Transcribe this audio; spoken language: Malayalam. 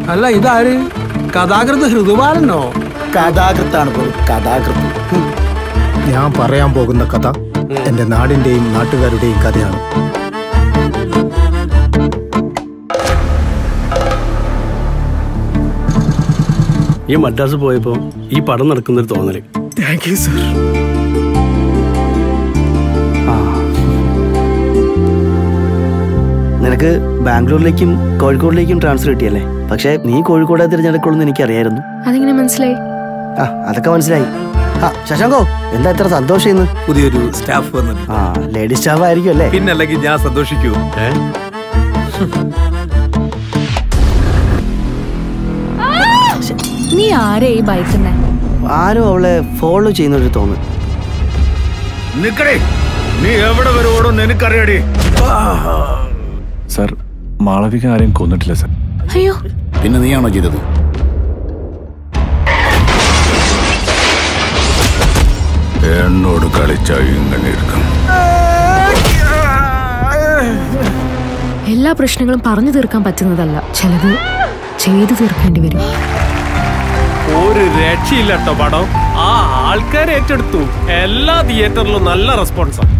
അല്ല ഇതാര് കഥാകൃത്ത് ഹൃദുബാലനോ കഥാകൃത്താണ് പോലും കഥാകൃത്ത് ഞാൻ പറയാൻ പോകുന്ന കഥ എന്റെ നാടിന്റെയും നാട്ടുകാരുടെയും കഥയാണ് ഈ മദ്രാസ് പോയപ്പോ ഈ പടം നടക്കുന്നൊരു തോന്നല് താങ്ക് യു സർ നിനക്ക് ബാംഗ്ലൂരിലേക്കും കോഴിക്കോടിലേക്കും ട്രാൻസ്ഫർ കിട്ടിയല്ലേ പക്ഷേ നീ കോഴിക്കോടെ തിരഞ്ഞെടുക്കുള്ളൂ എനിക്കറിയായിരുന്നു അതെങ്ങനെ മനസ്സിലായി ആ അതൊക്കെ മനസ്സിലായി ആ ശശാങ്കോ എന്താ ഇത്ര സന്തോഷം ഇന്ന് പുതിയൊരു സ്റ്റാഫ് വന്നത് ആ ലേഡി സ്റ്റാഫ് ആയിരിക്കും അല്ലേ പിന്നല്ലെങ്കിൽ ഞാൻ സന്തോഷിക്കൂ നീ ആരെ ഈ ബൈക്കുന്നേ ആരും അവളെ ഫോളോ ചെയ്യുന്ന ഒരു തോന്നുന്നു നിക്കടേ നീ എവിടെ വരെ ഓടും എനിക്കറിയടി സർ മാളവിക ആരെയും കൊന്നിട്ടില്ല സർ അയ്യോ പിന്നെ നീയാണോ ചെയ്തത് എന്നോട് കളിച്ച ഇങ്ങനെ ഇരിക്കും എല്ലാ പ്രശ്നങ്ങളും പറഞ്ഞു തീർക്കാൻ പറ്റുന്നതല്ല ചിലത് ചെയ്തു തീർക്കേണ്ടി വരും ഒരു രക്ഷയില്ല കേട്ടോ പടം ആ ആൾക്കാർ ഏറ്റെടുത്തു എല്ലാ തിയേറ്ററിലും നല്ല റെസ്പോൺസാണ്